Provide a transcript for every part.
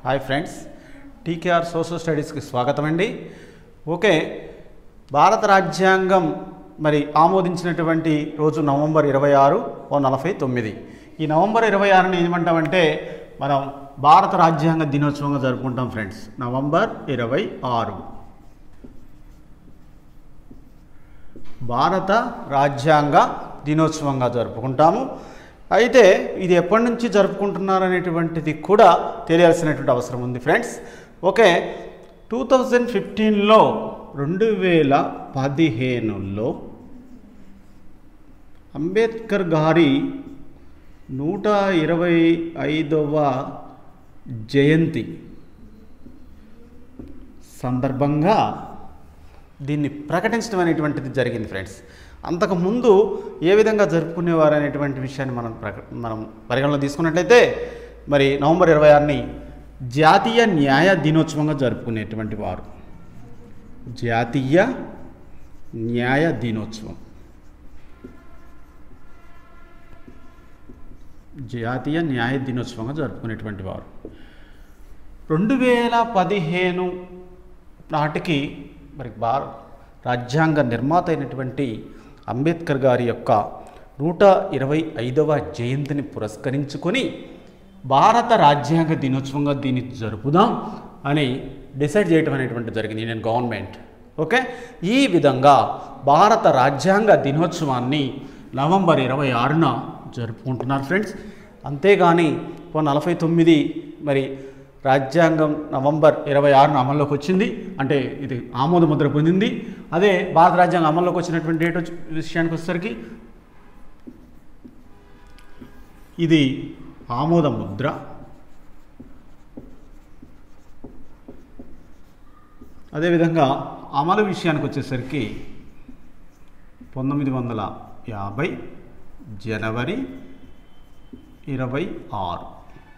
hi friends TKR social స్టడీస్కి స్వాగతం అండి ఓకే భారత రాజ్యాంగం మరి ఆమోదించినటువంటి రోజు నవంబర్ ఇరవై ఆరు ఓ నలభై తొమ్మిది ఈ నవంబర్ ఇరవై ఆరుని ఏమంటామంటే మనం భారత రాజ్యాంగ దినోత్సవంగా జరుపుకుంటాం ఫ్రెండ్స్ నవంబర్ ఇరవై ఆరు భారత రాజ్యాంగ దినోత్సవంగా జరుపుకుంటాము అయితే ఇది ఎప్పటి నుంచి జరుపుకుంటున్నారు అనేటువంటిది కూడా తెలియాల్సినటువంటి అవసరం ఉంది ఫ్రెండ్స్ ఓకే టూ థౌజండ్ ఫిఫ్టీన్లో రెండు వేల పదిహేనులో అంబేద్కర్ గారి నూట ఇరవై ఐదవ జయంతి సందర్భంగా దీన్ని ప్రకటించడం అనేటువంటిది జరిగింది ఫ్రెండ్స్ అంతకుముందు ఏ విధంగా జరుపుకునేవారు అనేటువంటి విషయాన్ని మనం ప్రక మనం పరిగణలో తీసుకున్నట్లయితే మరి నవంబర్ ఇరవై ఆరుని జాతీయ న్యాయ దినోత్సవంగా జరుపుకునేటువంటి వారు జాతీయ న్యాయ దినోత్సవం జాతీయ న్యాయ దినోత్సవంగా జరుపుకునేటువంటి వారు రెండు వేల పదిహేను నాటికి మరి భార రాజ్యాంగ నిర్మాత అయినటువంటి అంబేద్కర్ గారి యొక్క నూట ఇరవై ఐదవ జయంతిని పురస్కరించుకొని భారత రాజ్యాంగ దినోత్సవంగా దీన్ని జరుపుదాం అని డిసైడ్ చేయటం అనేటువంటి జరిగింది ఇండియన్ గవర్నమెంట్ ఓకే ఈ విధంగా భారత రాజ్యాంగ దినోత్సవాన్ని నవంబర్ ఇరవై ఆరున జరుపుకుంటున్నారు ఫ్రెండ్స్ అంతేగాని ఇప్పుడు నలభై తొమ్మిది మరి రాజ్యాంగం నవంబర్ ఇరవై ఆరున అమల్లోకి వచ్చింది అంటే ఇది ఆమోద ముద్ర పొందింది అదే భారత రాజ్యాంగం అమల్లోకి వచ్చినటువంటి డేట్ వచ్చి విషయానికి వచ్చేసరికి ఇది ఆమోద ముద్ర అదేవిధంగా అమలు విషయానికి వచ్చేసరికి పంతొమ్మిది వందల యాభై జనవరి ఇరవై ఆరు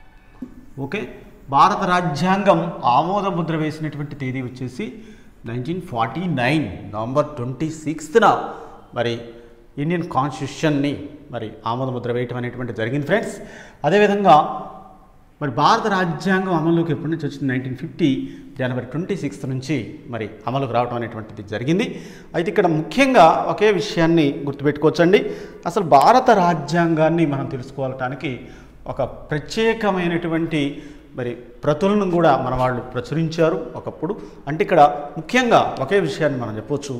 ఓకే భారత రాజ్యాంగం ఆమోద ముద్ర వేసినటువంటి తేదీ వచ్చేసి nineteen forty nine November twenty సిక్స్త్న మరి ఇండియన్ కాన్స్టిట్యూషన్ని మరి ఆమోద ముద్ర వేయటం అనేటువంటి జరిగింది ఫ్రెండ్స్ అదేవిధంగా మరి భారత రాజ్యాంగం అమలులోకి ఎప్పటి నుంచి వచ్చింది నైన్టీన్ ఫిఫ్టీ జనవరి ట్వంటీ సిక్స్త్ నుంచి మరి అమలుకు రావడం అనేటువంటిది జరిగింది అయితే ఇక్కడ ముఖ్యంగా ఒకే విషయాన్ని గుర్తుపెట్టుకోవచ్చండి అసలు భారత రాజ్యాంగాన్ని మనం తెలుసుకోవటానికి ఒక ప్రత్యేకమైనటువంటి మరి ప్రతులను కూడా మన వాళ్ళు ప్రచురించారు ఒకప్పుడు అంటే ఇక్కడ ముఖ్యంగా ఒకే విషయాన్ని మనం చెప్పవచ్చు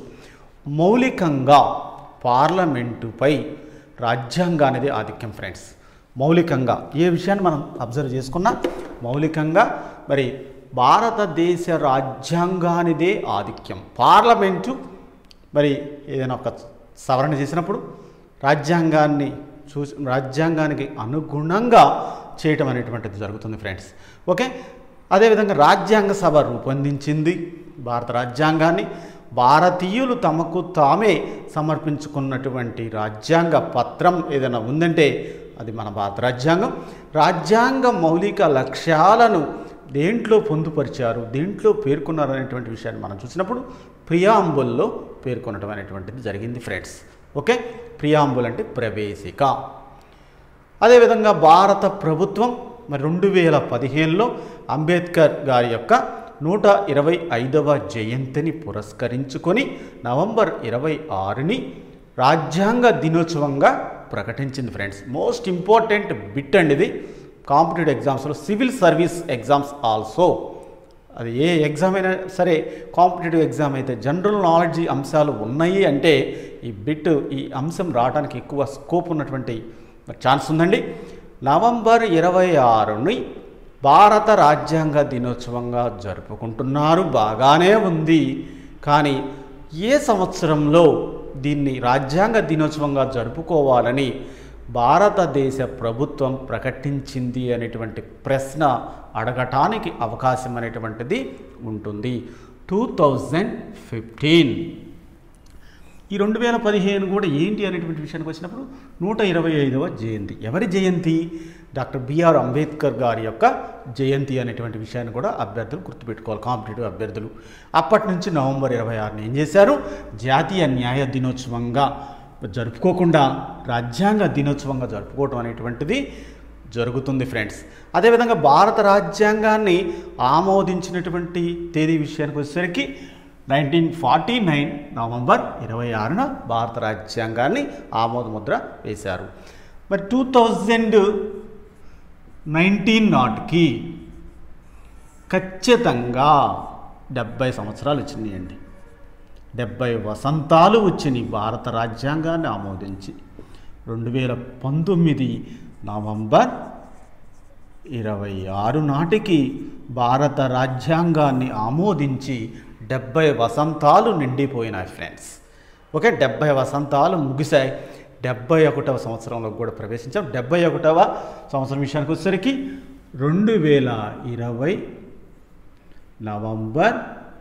మౌలికంగా పార్లమెంటుపై రాజ్యాంగానిది ఆధిక్యం ఫ్రెండ్స్ మౌలికంగా ఏ విషయాన్ని మనం అబ్జర్వ్ చేసుకున్నా మౌలికంగా మరి భారతదేశ రాజ్యాంగానిదే ఆధిక్యం పార్లమెంటు మరి ఏదైనా ఒక సవరణ చేసినప్పుడు రాజ్యాంగాన్ని చూసి రాజ్యాంగానికి అనుగుణంగా చేయటం అనేటువంటిది జరుగుతుంది ఫ్రెండ్స్ ఓకే అదేవిధంగా రాజ్యాంగ సభ రూపొందించింది భారత రాజ్యాంగాన్ని భారతీయులు తమకు తామే సమర్పించుకున్నటువంటి రాజ్యాంగ పత్రం ఏదైనా ఉందంటే అది మన భారత రాజ్యాంగం రాజ్యాంగ మౌలిక లక్ష్యాలను దేంట్లో పొందుపరిచారు దేంట్లో పేర్కొన్నారు అనేటువంటి విషయాన్ని మనం చూసినప్పుడు ప్రియాంబుల్లో పేర్కొనడం అనేటువంటిది జరిగింది ఫ్రెండ్స్ ఓకే ప్రియాంబుల్ అంటే ప్రవేశిక అదేవిధంగా భారత ప్రభుత్వం మరి రెండు వేల పదిహేనులో అంబేద్కర్ గారి యొక్క నూట ఇరవై ఐదవ జయంతిని పురస్కరించుకొని నవంబర్ ఇరవై ఆరుని రాజ్యాంగ దినోత్సవంగా ప్రకటించింది ఫ్రెండ్స్ మోస్ట్ ఇంపార్టెంట్ బిట్ అండి ఇది కాంపిటేటివ్ ఎగ్జామ్స్లో సివిల్ సర్వీస్ ఎగ్జామ్స్ ఆల్సో అది ఏ ఎగ్జామ్ అయినా సరే కాంపిటేటివ్ ఎగ్జామ్ అయితే జనరల్ నాలెడ్జ్ అంశాలు ఉన్నాయి అంటే ఈ బిట్ ఈ అంశం రావడానికి ఎక్కువ స్కోప్ ఉన్నటువంటి ఛాన్స్ ఉందండి నవంబర్ ఇరవై ఆరుని భారత రాజ్యాంగ దినోత్సవంగా జరుపుకుంటున్నారు బాగానే ఉంది కానీ ఏ సంవత్సరంలో దీన్ని రాజ్యాంగ దినోత్సవంగా జరుపుకోవాలని భారతదేశ ప్రభుత్వం ప్రకటించింది అనేటువంటి ప్రశ్న అడగటానికి అవకాశం అనేటువంటిది ఉంటుంది టూ థౌజండ్ ఫిఫ్టీన్ ఈ రెండు వేల పదిహేను కూడా ఏంటి అనేటువంటి విషయానికి వచ్చినప్పుడు నూట ఇరవై ఐదవ జయంతి ఎవరి జయంతి డాక్టర్ బిఆర్ అంబేద్కర్ గారి యొక్క జయంతి అనేటువంటి విషయాన్ని కూడా అభ్యర్థులు గుర్తుపెట్టుకోవాలి కాంపిటేటివ్ అభ్యర్థులు అప్పటి నుంచి నవంబర్ ఇరవై ఆరుని ఏం చేశారు జాతీయ న్యాయ దినోత్సవంగా జరుపుకోకుండా రాజ్యాంగ దినోత్సవంగా జరుపుకోవటం అనేటువంటిది జరుగుతుంది ఫ్రెండ్స్ అదేవిధంగా భారత రాజ్యాంగాన్ని ఆమోదించినటువంటి తేదీ విషయానికి వచ్చేసరికి నైన్టీన్ ఫార్టీ నైన్ నవంబర్ ఇరవై ఆరున భారత రాజ్యాంగాన్ని ఆమోద ముద్ర వేశారు మరి టూ థౌజండ్ నైన్టీన్ నాటికి ఖచ్చితంగా డెబ్బై సంవత్సరాలు వచ్చినాయండి డెబ్బై వసంతాలు వచ్చినాయి భారత రాజ్యాంగాన్ని ఆమోదించి రెండు వేల పంతొమ్మిది నవంబర్ ఇరవై ఆరు నాటికి భారత రాజ్యాంగాన్ని ఆమోదించి డెబ్బై వసంతాలు నిండిపోయినాయి ఫ్రెండ్స్ ఓకే డెబ్బై వసంతాలు ముగిశాయి డెబ్బై ఒకటవ సంవత్సరంలో కూడా ప్రవేశించాం డెబ్బై ఒకటవ సంవత్సరం విషయానికి వచ్చేసరికి రెండు వేల ఇరవై నవంబర్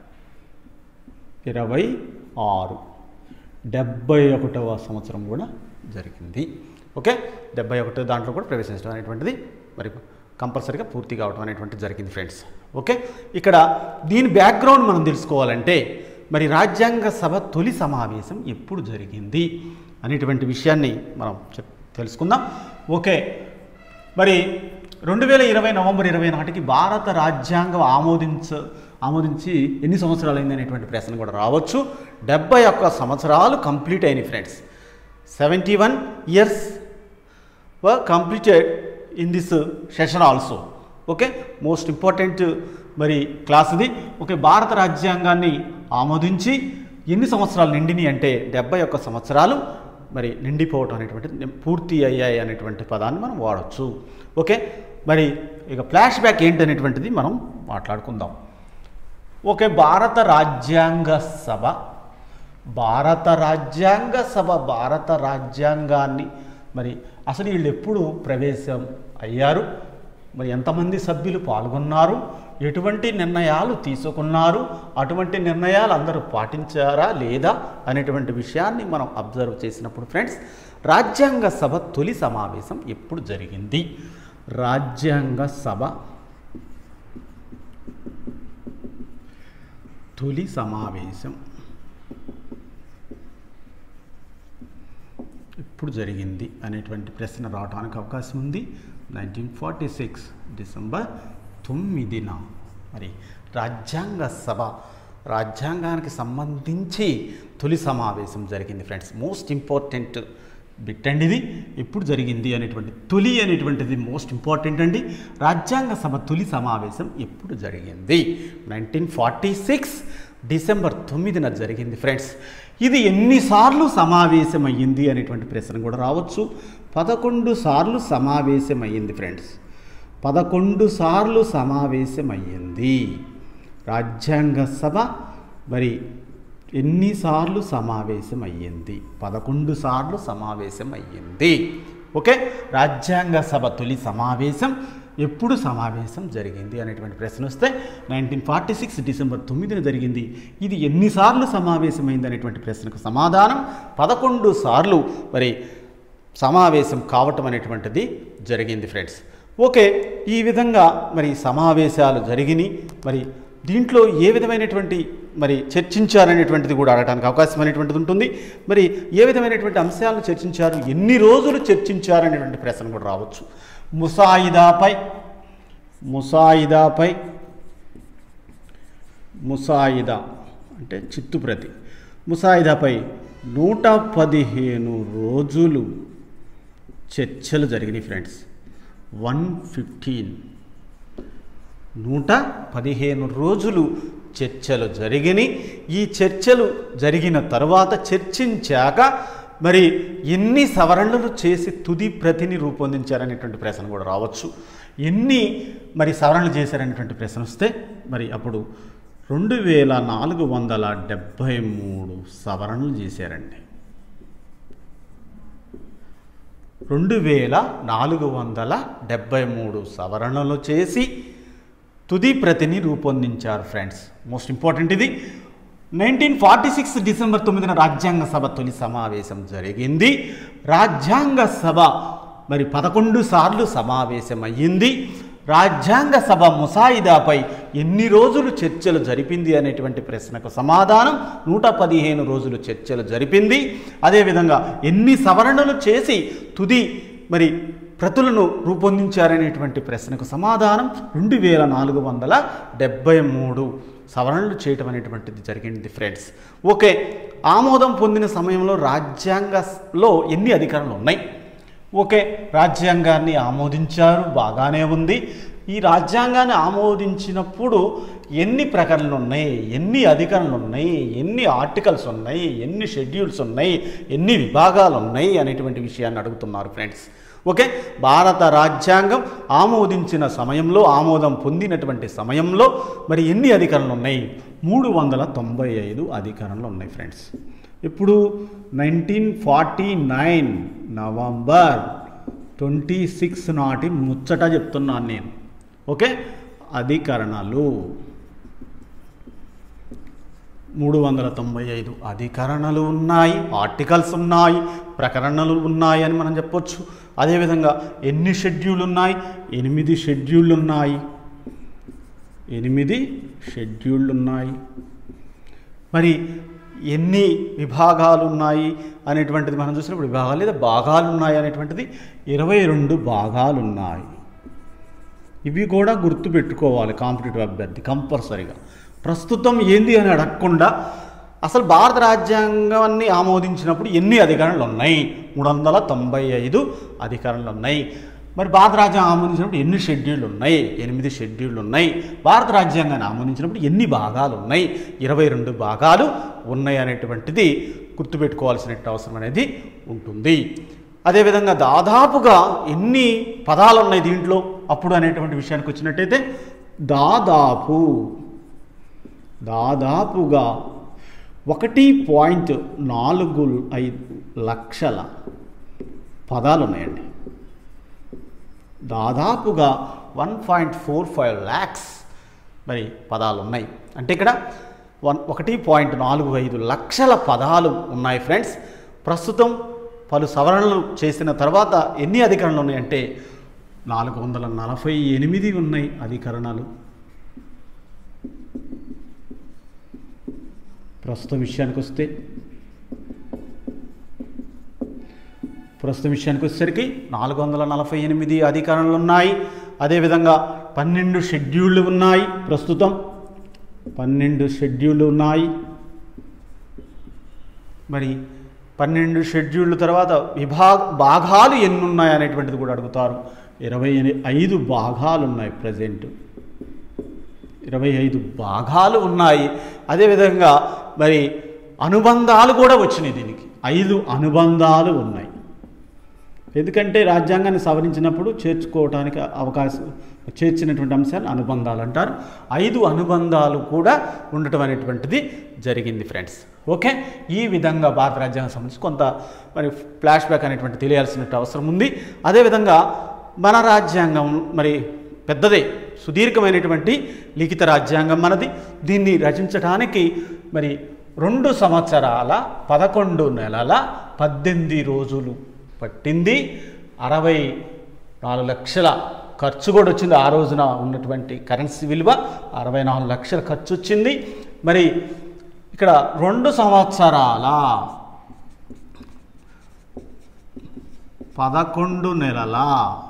ఇరవై ఆరు డెబ్బై ఒకటవ సంవత్సరం కూడా జరిగింది ఓకే డెబ్బై ఒకటో దాంట్లో కూడా ప్రవేశించడం అనేటువంటిది మరి కంపల్సరీగా పూర్తి కావడం అనేటువంటిది జరిగింది ఫ్రెండ్స్ ఓకే ఇక్కడ దీని బ్యాక్గ్రౌండ్ మనం తెలుసుకోవాలంటే మరి రాజ్యాంగ సభ తొలి సమావేశం ఎప్పుడు జరిగింది అనేటువంటి విషయాన్ని మనం చెప్- తెలుసుకుందాం ఓకే మరి రెండు వేల ఇరవై నవంబర్ ఇరవై నాటికి భారత రాజ్యాంగం ఆమోదించ ఆమోదించి ఎన్ని సంవత్సరాలు అయింది అనేటువంటి ప్రశ్న కూడా రావచ్చు డెబ్బై ఒక్క సంవత్సరాలు కంప్లీట్ అయినాయి friends seventy one years were completed in this session also okay most important మరి క్లాస్ ఇది ఓకే భారత రాజ్యాంగాన్ని ఆమోదించి ఎన్ని సంవత్సరాలు నిండినాయి అంటే డెబ్బై ఒక్క సంవత్సరాలు మరి నిండిపోవటం అనేటువంటిది పూర్తి అయ్యాయి అనేటువంటి పదాన్ని మనం వాడచ్చు ఓకే మరి ఇక ఫ్లాష్ బ్యాక్ ఏంటనేటువంటిది మనం మాట్లాడుకుందాం ఓకే భారత రాజ్యాంగ సభ భారత రాజ్యాంగ సభ భారత రాజ్యాంగాన్ని మరి అసలు వీళ్ళు ఎప్పుడు ప్రవేశం అయ్యారు మరి ఎంతమంది సభ్యులు పాల్గొన్నారు ఎటువంటి నిర్ణయాలు తీసుకున్నారు అటువంటి నిర్ణయాలు అందరూ పాటించారా లేదా అనేటువంటి విషయాన్ని మనం అబ్జర్వ్ చేసినప్పుడు ఫ్రెండ్స్ రాజ్యాంగ సభ తొలి సమావేశం ఎప్పుడు జరిగింది రాజ్యాంగ సభ తొలి సమావేశం ఎప్పుడు జరిగింది అనేటువంటి ప్రశ్న రావడానికి అవకాశం ఉంది నైన్టీన్ ఫార్టీ సిక్స్ డిసెంబర్ తొమ్మిదిన మరి రాజ్యాంగ సభ రాజ్యాంగానికి సంబంధించి తొలి సమావేశం జరిగింది ఫ్రెండ్స్ మోస్ట్ ఇంపార్టెంట్ బిట్ అండి ఇది ఎప్పుడు జరిగింది అనేటువంటి తొలి అనేటువంటిది మోస్ట్ ఇంపార్టెంట్ అండి రాజ్యాంగ సభ తొలి సమావేశం ఎప్పుడు జరిగింది నైన్టీన్ ఫార్టీ సిక్స్ డిసెంబర్ తొమ్మిదిన జరిగింది ఫ్రెండ్స్ ఇది ఎన్నిసార్లు సమావేశం అయ్యింది అనేటువంటి ప్రశ్న కూడా రావచ్చు పదకొండు సార్లు సమావేశం అయ్యింది ఫ్రెండ్స్ పదకొండు సార్లు సమావేశం అయ్యింది రాజ్యాంగ సభ మరి ఎన్నిసార్లు సమావేశం అయ్యింది పదకొండు సార్లు సమావేశం అయ్యింది ఓకే రాజ్యాంగ సభ తొలి సమావేశం ఎప్పుడు సమావేశం జరిగింది అనేటువంటి ప్రశ్న వస్తే నైన్టీన్ ఫార్టీ సిక్స్ డిసెంబర్ తొమ్మిదిన జరిగింది ఇది ఎన్నిసార్లు సమావేశమైంది అనేటువంటి ప్రశ్నకు సమాధానం పదకొండు సార్లు మరి సమావేశం కావటం అనేటువంటిది జరిగింది ఫ్రెండ్స్ ఓకే ఈ విధంగా మరి సమావేశాలు జరిగినాయి మరి దీంట్లో ఏ విధమైనటువంటి మరి చర్చించారనేటువంటిది కూడా అడగడానికి అవకాశం అనేటువంటిది ఉంటుంది మరి ఏ విధమైనటువంటి అంశాలను చర్చించారు ఎన్ని రోజులు చర్చించారనేటువంటి ప్రశ్న కూడా రావచ్చు ముసాయిదాపై ముసాయిదాపై ముసాయిదా అంటే చిత్తుప్రతి ముసాయిదాపై నూట పదిహేను రోజులు చర్చలు జరిగినాయి ఫ్రెండ్స్ వన్ ఫిఫ్టీన్ నూట పదిహేను రోజులు చర్చలు జరిగినాయి ఈ చర్చలు జరిగిన తర్వాత చర్చించాక మరి ఎన్ని సవరణలు చేసి తుది ప్రతిని రూపొందించారనేటువంటి ప్రశ్న కూడా రావచ్చు ఎన్ని మరి సవరణలు చేశారనేటువంటి ప్రశ్న వస్తే మరి అప్పుడు రెండు వేల నాలుగు వందల డెబ్భై మూడు సవరణలు చేశారండి రెండు వేల నాలుగు వందల డెబ్భై మూడు సవరణలు చేసి తుది ప్రతిని రూపొందించారు ఫ్రెండ్స్ మోస్ట్ ఇంపార్టెంట్ ఇది నైన్టీన్ ఫార్టీ సిక్స్ డిసెంబర్ తొమ్మిదిన రాజ్యాంగ సభ తొలి సమావేశం జరిగింది రాజ్యాంగ సభ మరి పదకొండు సార్లు సమావేశం అయ్యింది రాజ్యాంగ సభ ముసాయిదాపై ఎన్ని రోజులు చర్చలు జరిపింది అనేటువంటి ప్రశ్నకు సమాధానం నూట పదిహేను రోజులు చర్చలు జరిపింది అదేవిధంగా ఎన్ని సవరణలు చేసి తుది మరి ప్రతులను రూపొందించారనేటువంటి ప్రశ్నకు సమాధానం రెండు వేల నాలుగు వందల డెబ్బై మూడు సవరణలు చేయటం అనేటువంటిది జరిగింది ఫ్రెండ్స్ ఓకే ఆమోదం పొందిన సమయంలో రాజ్యాంగంలో ఎన్ని అధికారాలు ఉన్నాయి ఓకే రాజ్యాంగాన్ని ఆమోదించారు బాగానే ఉంది ఈ రాజ్యాంగాన్ని ఆమోదించినప్పుడు ఎన్ని ప్రకరణలు ఉన్నాయి ఎన్ని అధికరణలు ఉన్నాయి ఎన్ని ఆర్టికల్స్ ఉన్నాయి ఎన్ని షెడ్యూల్స్ ఉన్నాయి ఎన్ని విభాగాలు ఉన్నాయి అనేటువంటి విషయాన్ని అడుగుతున్నారు ఫ్రెండ్స్ ఓకే భారత రాజ్యాంగం ఆమోదించిన సమయంలో ఆమోదం పొందినటువంటి సమయంలో మరి ఎన్ని అధికరణలు ఉన్నాయి మూడు వందల తొంభై ఐదు అధికరణలు ఉన్నాయి ఫ్రెండ్స్ ఇప్పుడు nineteen forty nine November twenty six నాటి ముచ్చట చెప్తున్నాను నేను ఓకే అధికరణలు మూడు వందల తొంభై ఐదు అధికరణలు ఉన్నాయి ఆర్టికల్స్ ఉన్నాయి ప్రకరణలు ఉన్నాయి అని మనం చెప్పొచ్చు అదేవిధంగా ఎన్ని షెడ్యూల్ ఉన్నాయి ఎనిమిది షెడ్యూళ్ళు ఉన్నాయి ఎనిమిది షెడ్యూళ్ళు ఉన్నాయి మరి ఎన్ని విభాగాలు ఉన్నాయి అనేటువంటిది మనం చూసినప్పుడు విభాగాలు లేదా భాగాలు ఉన్నాయి అనేటువంటిది ఇరవై రెండు భాగాలు ఉన్నాయి ఇవి కూడా గుర్తుపెట్టుకోవాలి కాంపిటేటివ్ అభ్యర్థి కంపల్సరీగా ప్రస్తుతం ఏంది అని అడగకుండా అసలు భారత రాజ్యాంగాన్ని ఆమోదించినప్పుడు ఎన్ని అధికారాలు ఉన్నాయి మూడు వందల తొంభై ఐదు అధికారాలు ఉన్నాయి మరి భారత రాజ్యాంగం ఆమోదించినప్పుడు ఎన్ని షెడ్యూళ్ళు ఉన్నాయి ఎనిమిది షెడ్యూళ్ళు ఉన్నాయి భారత రాజ్యాంగాన్ని ఆమోదించినప్పుడు ఎన్ని భాగాలు ఉన్నాయి ఇరవై రెండు భాగాలు ఉన్నాయి అనేటువంటిది గుర్తుపెట్టుకోవాల్సిన అవసరం అనేది ఉంటుంది అదేవిధంగా దాదాపుగా ఎన్ని పదాలు ఉన్నాయి దీంట్లో అప్పుడు అనేటువంటి విషయానికి వచ్చినట్టయితే దాదాపు దాదాపుగా ఒకటి పాయింట్ నాలుగు ఐదు లక్షల పదాలు ఉన్నాయండి దాదాపుగా one point four five lakhs మరి పదాలు ఉన్నాయి అంటే ఇక్కడ వన్ ఒకటి పాయింట్ నాలుగు ఐదు లక్షల పదాలు ఉన్నాయి ఫ్రెండ్స్ ప్రస్తుతం పలు సవరణలు చేసిన తర్వాత ఎన్ని అధికరణలు ఉన్నాయంటే నాలుగు వందల నలభై ఎనిమిది ఉన్నాయి అధికరణలు ప్రస్తుతం విషయానికి వస్తే ప్రస్తుతం విషయానికి వచ్చేసరికి నాలుగు వందల నలభై ఎనిమిది అధికారంలు ఉన్నాయి అదేవిధంగా పన్నెండు షెడ్యూళ్ళు ఉన్నాయి ప్రస్తుతం పన్నెండు షెడ్యూళ్ళు ఉన్నాయి మరి పన్నెండు షెడ్యూళ్ళ తర్వాత విభాగ భాగాలు ఎన్ని ఉన్నాయి అనేటువంటిది కూడా అడుగుతారు ఇరవై ఎని- ఐదు భాగాలు ఉన్నాయి ప్రజెంట్ ఇరవై ఐదు భాగాలు ఉన్నాయి అదేవిధంగా మరి అనుబంధాలు కూడా వచ్చినాయి దీనికి ఐదు అనుబంధాలు ఉన్నాయి ఎందుకంటే రాజ్యాంగాన్ని సవరించినప్పుడు చేర్చుకోవడానికి అవకాశం చేర్చినటువంటి అంశాలు అనుబంధాలు అంటారు ఐదు అనుబంధాలు కూడా ఉండటం అనేటువంటిది జరిగింది ఫ్రెండ్స్ ఓకే ఈ విధంగా భారత రాజ్యాంగం సంబంధించి కొంత మరి ఫ్లాష్ బ్యాక్ అనేటువంటి తెలియాల్సిన అవసరం ఉంది అదేవిధంగా మన రాజ్యాంగం మరి పెద్దదే సుదీర్ఘమైనటువంటి లిఖిత రాజ్యాంగం మనది దీన్ని రచించడానికి మరి రెండు సంవత్సరాల పదకొండు నెలల పద్దెనిమిది రోజులు పట్టింది అరవై నాలుగు లక్షల ఖర్చు కూడా వచ్చింది ఆ రోజున ఉన్నటువంటి కరెన్సీ విలువ అరవై నాలుగు లక్షల ఖర్చు వచ్చింది మరి ఇక్కడ రెండు సంవత్సరాల పదకొండు నెలల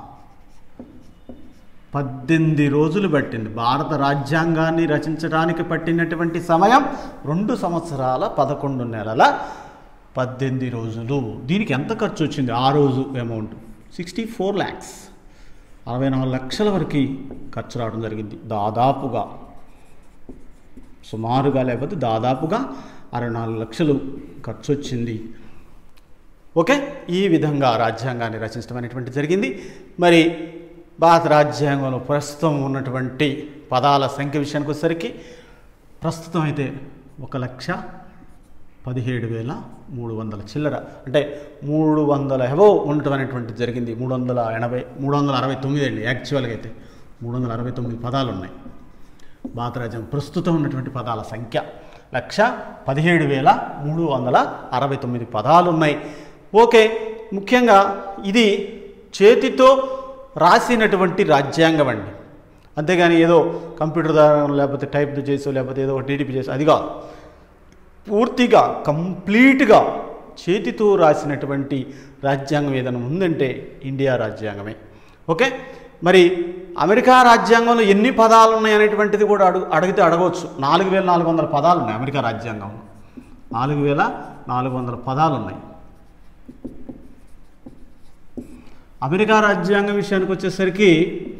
పద్దెనిమిది రోజులు పట్టింది భారత రాజ్యాంగాన్ని రచించడానికి పట్టినటువంటి సమయం రెండు సంవత్సరాల పదకొండు నెలల పద్దెనిమిది రోజులు దీనికి ఎంత ఖర్చు వచ్చింది ఆ రోజు అమౌంట్ సిక్స్టీ ఫోర్ ల్యాక్స్ అరవై నాలుగు లక్షల వరకు ఖర్చు రావడం జరిగింది దాదాపుగా సుమారుగా లేకపోతే దాదాపుగా అరవై నాలుగు లక్షలు ఖర్చు వచ్చింది ఓకే ఈ విధంగా రాజ్యాంగాన్ని రచించడం అనేటువంటి జరిగింది మరి భారత రాజ్యాంగంలో ప్రస్తుతం ఉన్నటువంటి పదాల సంఖ్య విషయానికి వచ్చేసరికి ప్రస్తుతం అయితే ఒక లక్ష పదిహేడు వేల మూడు వందల చిల్లర అంటే మూడు వందల ఎబో ఉండటం అనేటువంటి జరిగింది మూడు వందల ఎనభై మూడు వందల అరవై తొమ్మిది అండి యాక్చువల్గా అయితే మూడు వందల అరవై తొమ్మిది పదాలు ఉన్నాయి భారత రాజ్యం ప్రస్తుతం ఉన్నటువంటి పదాల సంఖ్య లక్ష పదిహేడు వేల మూడు వందల అరవై తొమ్మిది పదాలు ఉన్నాయి ఓకే ముఖ్యంగా ఇది చేతితో రాసినటువంటి రాజ్యాంగం అండి అంతేగాని ఏదో కంప్యూటర్ ద్వారా లేకపోతే టైప్ చేసో లేకపోతే ఏదో టీడీపీ చేసో అది కాదు పూర్తిగా కంప్లీట్గా చేతితో రాసినటువంటి రాజ్యాంగం ఏదైనా ఉందంటే ఇండియా రాజ్యాంగమే ఓకే మరి అమెరికా రాజ్యాంగంలో ఎన్ని పదాలు ఉన్నాయి అనేటువంటిది కూడా అడుగు అడిగితే అడగవచ్చు నాలుగు వేల నాలుగు వందల పదాలు ఉన్నాయి అమెరికా రాజ్యాంగంలో నాలుగు వేల నాలుగు వందల పదాలు ఉన్నాయి అమెరికా రాజ్యాంగం విషయానికి వచ్చేసరికి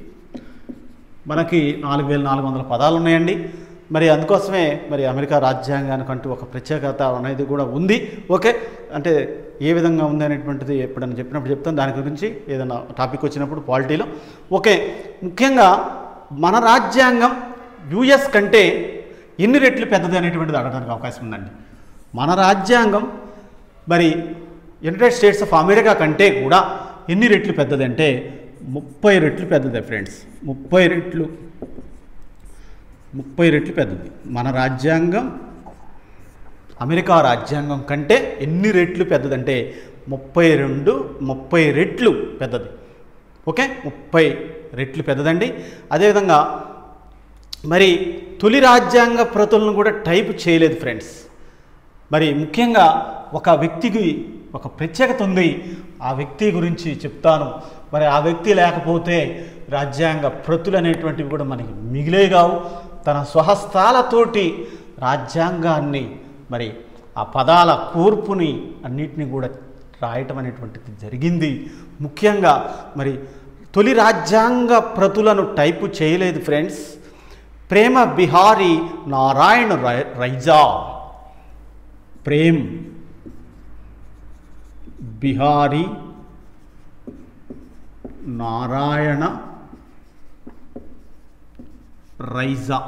మనకి నాలుగు వేల నాలుగు వందల పదాలు ఉన్నాయండి మరి అందుకోసమే మరి అమెరికా రాజ్యాంగానికంటూ ఒక ప్రత్యేకత అనేది కూడా ఉంది ఓకే అంటే ఏ విధంగా ఉంది అనేటువంటిది ఎప్పుడైనా చెప్పినప్పుడు చెప్తాను దాని గురించి ఏదైనా టాపిక్ వచ్చినప్పుడు పాలిటీలో ఓకే ముఖ్యంగా మన రాజ్యాంగం యుఎస్ కంటే ఎన్ని రెట్లు పెద్దది అనేటువంటిది అడగడానికి అవకాశం ఉందండి మన రాజ్యాంగం మరి యునైటెడ్ స్టేట్స్ ఆఫ్ అమెరికా కంటే కూడా ఎన్ని రెట్లు పెద్దది అంటే ముప్పై రెట్లు పెద్దది ఫ్రెండ్స్ ముప్పై రెట్లు ముప్పై రెట్లు పెద్దది మన రాజ్యాంగం అమెరికా రాజ్యాంగం కంటే ఎన్ని రెట్లు పెద్దదంటే ముప్పై రెండు ముప్పై రెట్లు పెద్దది ఓకే ముప్పై రెట్లు పెద్దదండి అదేవిధంగా మరి తొలి రాజ్యాంగ ప్రతులను కూడా టైప్ చేయలేదు ఫ్రెండ్స్ మరి ముఖ్యంగా ఒక వ్యక్తికి ఒక ప్రత్యేకత ఉంది ఆ వ్యక్తి గురించి చెప్తాను మరి ఆ వ్యక్తి లేకపోతే రాజ్యాంగ ప్రతులు అనేటువంటివి కూడా మనకి మిగిలే కావు తన స్వహస్తాలతోటి రాజ్యాంగాన్ని మరి ఆ పదాల కూర్పుని అన్నిటిని కూడా రాయటం అనేటువంటిది జరిగింది ముఖ్యంగా మరి తొలి రాజ్యాంగ ప్రతులను టైపు చేయలేదు ఫ్రెండ్స్ ప్రేమ బిహారీ నారాయణ రై- రైజా ప్రేమ్ బిహారీ నారాయణ రైజా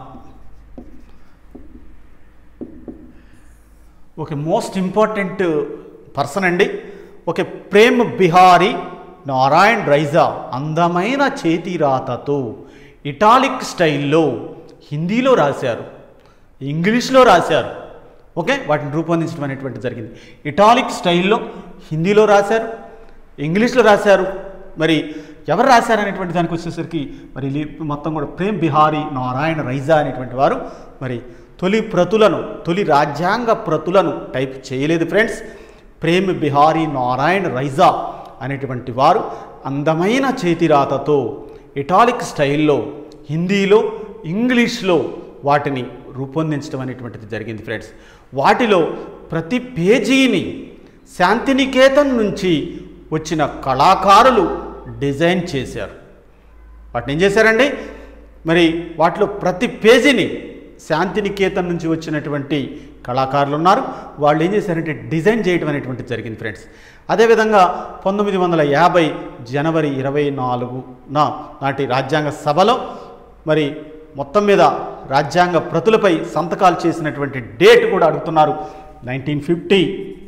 ఒక మోస్ట్ ఇంపార్టెంట్ పర్సన్ అండి ఒక ప్రేమ్ బిహారీ నారాయణ్ రైజా అందమైన చేతిరాతతో ఇటాలిక్ స్టైల్లో హిందీలో రాశారు ఇంగ్లీష్లో రాశారు ఓకే వాటిని రూపొందించడం అనేటువంటి జరిగింది ఇటాలిక్ స్టైల్లో హిందీలో రాశారు ఇంగ్లీష్లో రాశారు మరి ఎవరు రాశారు అనేటువంటి దానికి వచ్చేసరికి మరి లీ- మొత్తం కూడా ప్రేమ్ బిహారీ నారాయణ రైజా అనేటువంటి వారు మరి తొలి ప్రతులను తొలి రాజ్యాంగ ప్రతులను టైప్ చేయలేదు ఫ్రెండ్స్ ప్రేమ్ బిహారీ నారాయణ రైజా అనేటువంటి వారు అందమైన చేతిరాతతో ఇటాలిక్ స్టైల్లో హిందీలో ఇంగ్లీష్లో వాటిని రూపొందించడం అనేటువంటిది జరిగింది ఫ్రెండ్స్ వాటిలో ప్రతి పేజీని శాంతినికేతన్ నుంచి వచ్చిన కళాకారులు డిజైన్ చేశారు వాటిని ఏం చేశారండి మరి వాటిలో ప్రతి పేజీని శాంతినికేతన్ నుంచి వచ్చినటువంటి కళాకారులు ఉన్నారు వాళ్ళు ఏం చేశారంటే డిజైన్ చేయడం అనేటువంటి జరిగింది ఫ్రెండ్స్ అదేవిధంగా పంతొమ్మిది వందల యాభై జనవరి ఇరవై నాలుగున నాటి రాజ్యాంగ సభలో మరి మొత్తం మీద రాజ్యాంగ ప్రతులపై సంతకాలు చేసినటువంటి డేట్ కూడా అడుగుతున్నారు నైన్టీన్ ఫిఫ్టీ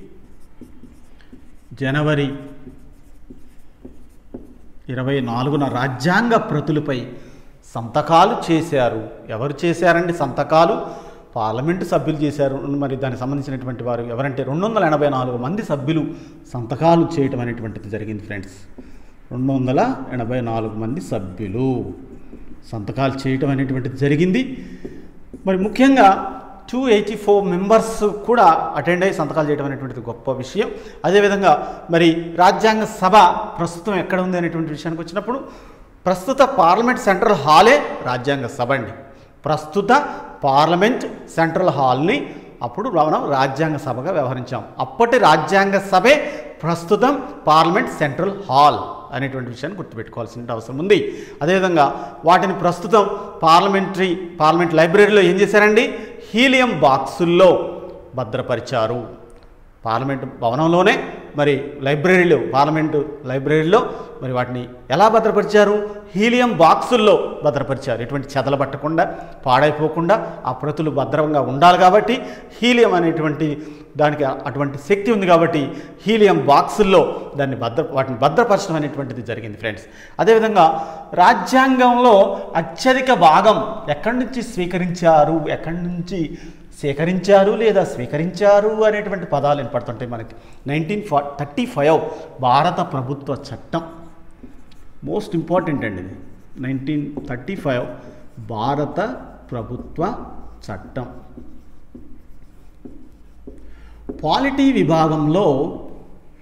జనవరి ఇరవై నాలుగున రాజ్యాంగ ప్రతులపై సంతకాలు చేశారు ఎవరు చేశారండి సంతకాలు పార్లమెంటు సభ్యులు చేశారు మరి దానికి సంబంధించినటువంటి వారు ఎవరంటే రెండు వందల ఎనభై నాలుగు మంది సభ్యులు సంతకాలు చేయటం అనేటువంటిది జరిగింది ఫ్రెండ్స్ రెండు వందల ఎనభై నాలుగు మంది సభ్యులు సంతకాలు చేయటం అనేటువంటిది జరిగింది మరి ముఖ్యంగా టూ ఎయిటీ ఫోర్ మెంబర్స్ కూడా అటెండ్ అయ్యి సంతకాలు చేయడం అనేటువంటిది గొప్ప విషయం అదేవిధంగా మరి రాజ్యాంగ సభ ప్రస్తుతం ఎక్కడ ఉంది అనేటువంటి విషయానికి వచ్చినప్పుడు ప్రస్తుత పార్లమెంట్ సెంట్రల్ హాలే రాజ్యాంగ సభ అండి ప్రస్తుత పార్లమెంట్ సెంట్రల్ హాల్ని అప్పుడు మనం రాజ్యాంగ సభగా వ్యవహరించాం అప్పటి రాజ్యాంగ సభే ప్రస్తుతం పార్లమెంట్ సెంట్రల్ హాల్ అనేటువంటి విషయాన్ని గుర్తుపెట్టుకోవాల్సిన అవసరం ఉంది అదేవిధంగా వాటిని ప్రస్తుతం పార్లమెంటరీ పార్లమెంట్ లైబ్రరీలో ఏం చేశారండి హీలియం బాక్సుల్లో భద్రపరిచారు పార్లమెంట్ భవనంలోనే మరి లైబ్రరీలో పార్లమెంటు లైబ్రరీలో మరి వాటిని ఎలా భద్రపరిచారు హీలియం బాక్సుల్లో భద్రపరిచారు ఎటువంటి చెదలు పట్టకుండా పాడైపోకుండా ఆ ప్రతులు భద్రంగా ఉండాలి కాబట్టి హీలియం అనేటువంటి దానికి అటువంటి శక్తి ఉంది కాబట్టి హీలియం బాక్సుల్లో దాన్ని భద్ర వాటిని భద్రపరచడం అనేటువంటిది జరిగింది ఫ్రెండ్స్ అదేవిధంగా రాజ్యాంగంలో అత్యధిక భాగం ఎక్కడి నుంచి స్వీకరించారు ఎక్కడి నుంచి సేకరించారు లేదా స్వీకరించారు అనేటువంటి పదాలు వినపడుతుంటాయి మనకి నైన్టీన్ ఫా థర్టీ ఫైవ్ భారత ప్రభుత్వ చట్టం మోస్ట్ ఇంపార్టెంట్ అండి ఇది నైన్టీన్ థర్టీ ఫైవ్ భారత ప్రభుత్వ చట్టం పాలిటీ విభాగంలో